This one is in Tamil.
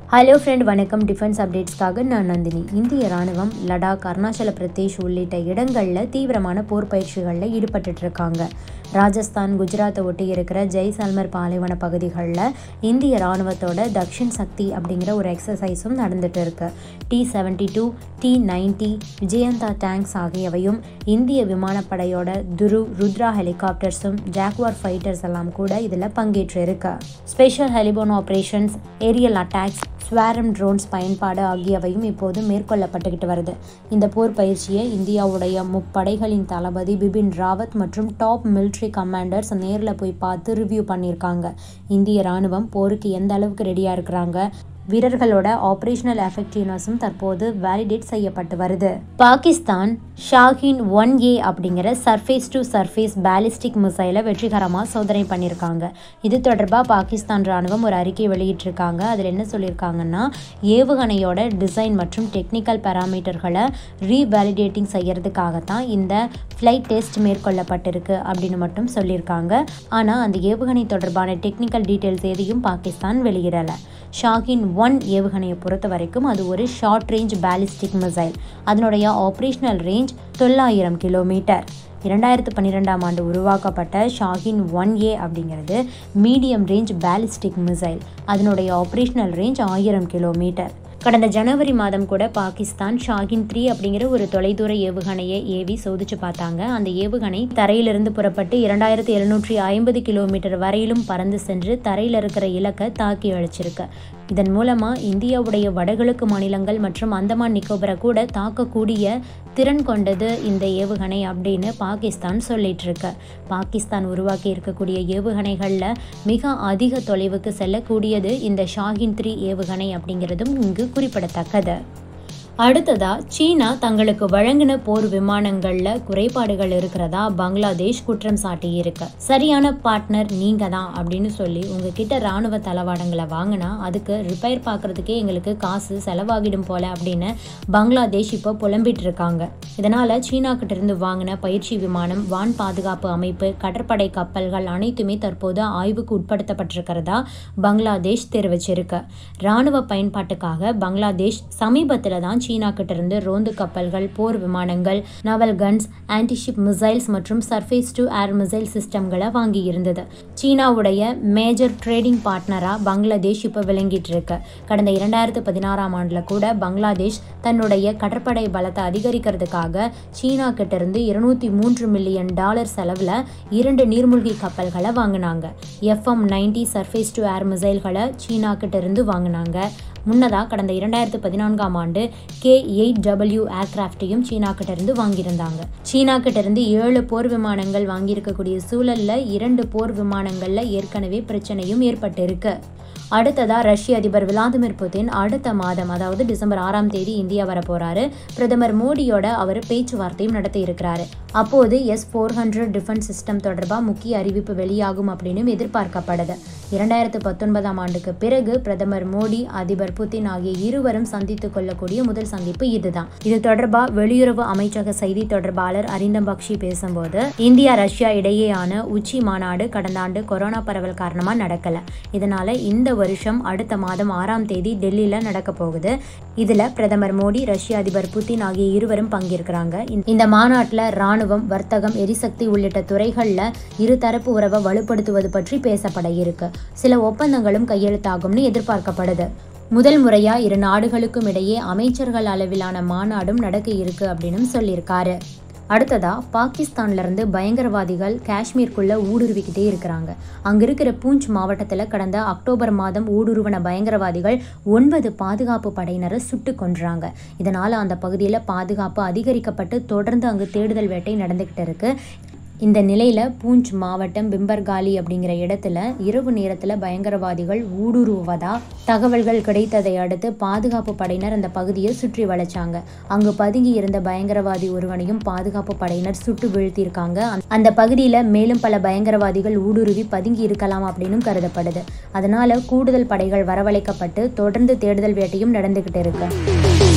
ஹலோ ஃப்ரெண்ட் வணக்கம் டிஃபென்ஸ் அப்டேட்ஸ்க்காக நான் நந்தினி இந்திய ராணுவம் லடாக் அருணாச்சல பிரதேஷ் உள்ளிட்ட இடங்களில் தீவிரமான போர் பயிற்சிகளில் ஈடுபட்டுட்டு இருக்காங்க ராஜஸ்தான் குஜராத்தை ஒட்டி இருக்கிற ஜெய்சல்மர் பாலைவன பகுதிகளில் இந்திய ராணுவத்தோட தக்ஷின் சக்தி அப்படிங்கிற ஒரு எக்ஸசைஸும் நடந்துட்டு இருக்கு T seventy two T ninety Vijayanta tanks ஆகியவையும் இந்திய விமானப்படையோட துரு ருத்ரா ஹெலிகாப்டர்ஸும் ஜாக்வார் ஃபைட்டர்ஸ் எல்லாம் கூட இதில் பங்கேற்று இருக்கு special heliborne operations aerial attacks swarm drones பயன்பாடு ஆகியவையும் இப்போது மேற்கொள்ளப்பட்டுக்கிட்டு வருது இந்த போர் பயிற்சியை இந்தியாவுடைய முப்படைகளின் தளபதி பிபின் ராவத் மற்றும் டாப் மிலிட்ரி கமாண்டர்ஸ் நேரில் போய் பார்த்து ரிவ்யூ பண்ணியிருக்காங்க இந்திய ராணுவம் போருக்கு எந்த அளவுக்கு ரெடியாக இருக்கிறாங்க வீரர்களோட ஆப்ரேஷனல் எஃபெக்டிவ்னஸும் தற்போது வேலிடேட் செய்யப்பட்டு வருது பாகிஸ்தான் ஷாஹின் ஒன் ஏ அப்படிங்கிற சர்ஃபேஸ் டு சர்ஃபேஸ் பேலிஸ்டிக் மிசைலை வெற்றிகரமாக சோதனை பண்ணியிருக்காங்க இது தொடர்பாக பாகிஸ்தான் ராணுவம் ஒரு அறிக்கை வெளியிட்டிருக்காங்க அதில் என்ன சொல்லியிருக்காங்கன்னா ஏவுகணையோட டிசைன் மற்றும் டெக்னிக்கல் பேராமீட்டர்களை ரீவேலிடேட்டிங் செய்யறதுக்காகத்தான் இந்த ஃப்ளைட் டெஸ்ட் மேற்கொள்ளப்பட்டிருக்கு அப்படின்னு மட்டும் சொல்லியிருக்காங்க ஆனால் அந்த ஏவுகணை தொடர்பான டெக்னிக்கல் டீட்டெயில்ஸ் எதையும் பாகிஸ்தான் வெளியிடலை ஷாகின் ஒன் ஏவுகணையை பொறுத்த வரைக்கும் அது ஒரு ஷார்ட் ரேஞ்ச் பேலிஸ்டிக் மிசைல் அதனுடைய ஆப்ரேஷனல் ரேஞ்ச் தொள்ளாயிரம் கிலோமீட்டர் இரண்டாயிரத்து பன்னிரெண்டாம் ஆண்டு உருவாக்கப்பட்ட ஷாகின் ஒன் ஏ அப்படிங்கிறது மீடியம் ரேஞ்ச் பேலிஸ்டிக் மிசைல் அதனுடைய ஆப்ரேஷனல் ரேஞ்ச் ஆயிரம் கிலோமீட்டர் கடந்த ஜனவரி மாதம் கூட பாகிஸ்தான் ஷாகின் த்ரீ அப்படிங்கிற ஒரு தொலைதூர ஏவுகணையை ஏவி சோதிச்சு பார்த்தாங்க அந்த ஏவுகணை தரையிலிருந்து புறப்பட்டு இரண்டாயிரத்தி எழுநூற்றி ஐம்பது கிலோமீட்டர் வரையிலும் பறந்து சென்று தரையில் இருக்கிற இலக்கை தாக்கி அழிச்சிருக்கு இதன் மூலமாக இந்தியாவுடைய வடகிழக்கு மாநிலங்கள் மற்றும் அந்தமான் நிக்கோபரை கூட தாக்கக்கூடிய திறன் கொண்டது இந்த ஏவுகணை அப்படின்னு பாகிஸ்தான் சொல்லிட்டு இருக்கு பாகிஸ்தான் உருவாக்கி இருக்கக்கூடிய ஏவுகணைகளில் மிக அதிக தொலைவுக்கு செல்லக்கூடியது இந்த ஷாகின் த்ரீ ஏவுகணை அப்படிங்கிறதும் இங்கு குறிப்பிடத்தக்கது அடுத்ததா சீனா தங்களுக்கு வழங்கின போர் விமானங்கள்ல குறைபாடுகள் இருக்கிறதா பங்களாதேஷ் குற்றம் சாட்டி இருக்கு சரியான பார்ட்னர் நீங்க தான் அப்படின்னு சொல்லி உங்ககிட்ட ராணுவ தளவாடங்களை வாங்கினா அதுக்கு ரிப்பேர் பார்க்கறதுக்கே எங்களுக்கு காசு செலவாகிடும் போல அப்படின்னு பங்களாதேஷ் இப்போ புலம்பிட்டு இருக்காங்க இதனால சீனா கிட்ட இருந்து வாங்கின பயிற்சி விமானம் வான் பாதுகாப்பு அமைப்பு கடற்படை கப்பல்கள் அனைத்துமே தற்போது ஆய்வுக்கு உட்படுத்தப்பட்டிருக்கிறதா பங்களாதேஷ் தெரிவிச்சிருக்கு ராணுவ பயன்பாட்டுக்காக பங்களாதேஷ் சமீபத்தில் தான் சீனா கிட்ட இருந்து ரோந்து கப்பல்கள் போர் விமானங்கள் நவல் கன்ஸ் ஆன்டிஷிப் மிசைல்ஸ் மற்றும் சர்ஃபேஸ் டு ஏர் மிசைல் சிஸ்டம்களை வாங்கி இருந்தது சீனாவுடைய மேஜர் ட்ரேடிங் பார்ட்னரா பங்களாதேஷ் இப்போ விளங்கிட்டு இருக்கு கடந்த இரண்டாயிரத்து பதினாறாம் ஆண்டுல கூட பங்களாதேஷ் தன்னுடைய கடற்படை பலத்தை அதிகரிக்கிறதுக்காக சீனா கிட்ட இருந்து இருநூத்தி மூன்று மில்லியன் டாலர் செலவுல இரண்டு நீர்மூழ்கி கப்பல்களை வாங்கினாங்க FM ninety surface to air மிசைல்களை சீனா கிட்ட இருந்து வாங்கினாங்க முன்னதாக கடந்த இரண்டாயிரத்து பதினான்காம் ஆண்டு கே எயிட் டபிள்யூ ஏர்கிராஃப்டையும் சீனா கிட்ட இருந்து வாங்கியிருந்தாங்க சீனா கிட்ட இருந்து ஏழு போர் விமானங்கள் வாங்கியிருக்கக்கூடிய சூழல்ல இரண்டு போர் விமானங்கள்ல ஏற்கனவே பிரச்சனையும் ஏற்பட்டு இருக்கு அடுத்ததா ரஷ்ய அதிபர் விளாதிமிர் புதின் அடுத்த மாதம் அதாவது டிசம்பர் ஆறாம் தேதி இந்தியா வர போறாரு பிரதமர் மோடியோட அவர் பேச்சுவார்த்தையும் நடத்த இருக்கிறாரு அப்போது S four hundred defence system தொடர்பாக முக்கிய அறிவிப்பு வெளியாகும் அப்படின்னு எதிர்பார்க்கப்படுது இரண்டாயிரத்து பத்தொன்பதாம் ஆண்டுக்கு பிறகு பிரதமர் மோடி அதிபர் புதின் ஆகிய இருவரும் சந்தித்துக் கொள்ளக்கூடிய முதல் சந்திப்பு இதுதான் இது தொடர்பாக வெளியுறவு அமைச்சக செய்தி தொடர்பாளர் அரிந்தம் பக்ஷி பேசும்போது இந்தியா ரஷ்யா இடையேயான உச்சி மாநாடு கடந்த ஆண்டு கொரோனா பரவல் காரணமா நடக்கல இதனால இந்த வருஷம் அடுத்த மாதம் ஆறாம் தேதி டெல்லியில நடக்க போகுது இதுல பிரதமர் மோடி ரஷ்ய அதிபர் புதின் ஆகிய இருவரும் பங்கேற்கிறாங்க இந்த மாநாட்டில் ராணுவம் வர்த்தகம் எரிசக்தி உள்ளிட்ட துறைகள்ல இருதரப்பு உறவை வலுப்படுத்துவது பற்றி பேசப்பட இருக்கு சில ஒப்பந்தங்களும் கையெழுத்தாகும்னு எதிர்பார்க்கப்படுது முதல் முறையா இரு நாடுகளுக்கும் இடையே அமைச்சர்கள் அளவிலான மாநாடும் நடக்க இருக்கு அப்படின்னு சொல்லியிருக்காரு அடுத்ததா பாகிஸ்தான்ல இருந்து பயங்கரவாதிகள் காஷ்மீருக்குள்ள ஊடுருவிக்கிட்டே இருக்கிறாங்க அங்க இருக்கிற பூஞ்ச் மாவட்டத்துல கடந்த அக்டோபர் மாதம் ஊடுருவன பயங்கரவாதிகள் ஒன்பது பாதுகாப்பு படையினரை சுட்டு கொன்றாங்க இதனால அந்த பகுதியில் பாதுகாப்பு அதிகரிக்கப்பட்டு தொடர்ந்து அங்கு தேடுதல் வேட்டை நடந்துகிட்டு இருக்கு இந்த நிலையில் பூஞ்ச் மாவட்டம் பிம்பர்காலி அப்படிங்கிற இடத்துல இரவு நேரத்தில் பயங்கரவாதிகள் ஊடுருவதா தகவல்கள் கிடைத்ததை அடுத்து பாதுகாப்பு படையினர் அந்த பகுதியை சுற்றி வளைச்சாங்க அங்கு பதுங்கி இருந்த பயங்கரவாதி ஒருவனையும் பாதுகாப்பு படையினர் சுட்டு வீழ்த்தியிருக்காங்க அந்த பகுதியில் மேலும் பல பயங்கரவாதிகள் ஊடுருவி பதுங்கி இருக்கலாம் அப்படின்னு கருதப்படுது அதனால கூடுதல் படைகள் வரவழைக்கப்பட்டு தொடர்ந்து தேடுதல் வேட்டையும் நடந்துகிட்டு இருக்கு